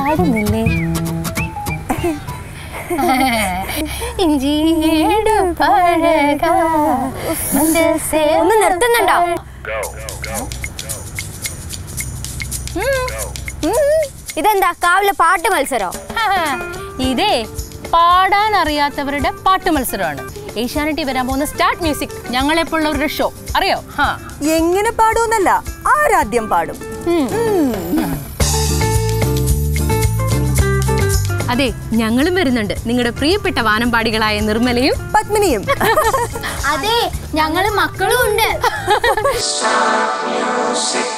പാടുന്നില്ലേ ഇഞ്ചിയേടു പഴക മനസ്സേ ഒന്ന് നിർത്തുന്നുണ്ടോ ഇതെന്താ കാവിലെ പാട്ട് മത്സരോ ഇതേ പാടാൻ അറിയാത്തവരുടെ പാട്ട് മത്സരമാണ് ഏഷ്യാനെറ്റി വരാൻ പോകുന്ന സ്റ്റാർട്ട് മ്യൂസിക് ഞങ്ങളെപ്പോഴുള്ളവരുടെ ഷോ അറിയോ ഹാ എങ്ങനെ പാടുമെന്നല്ല ആരാദ്യം പാടും അതെ ഞങ്ങളും വരുന്നുണ്ട് നിങ്ങളുടെ പ്രിയപ്പെട്ട വാനമ്പാടികളായ നിർമ്മലയും പത്മിനിയും അതെ ഞങ്ങള് മക്കളും ഉണ്ട് music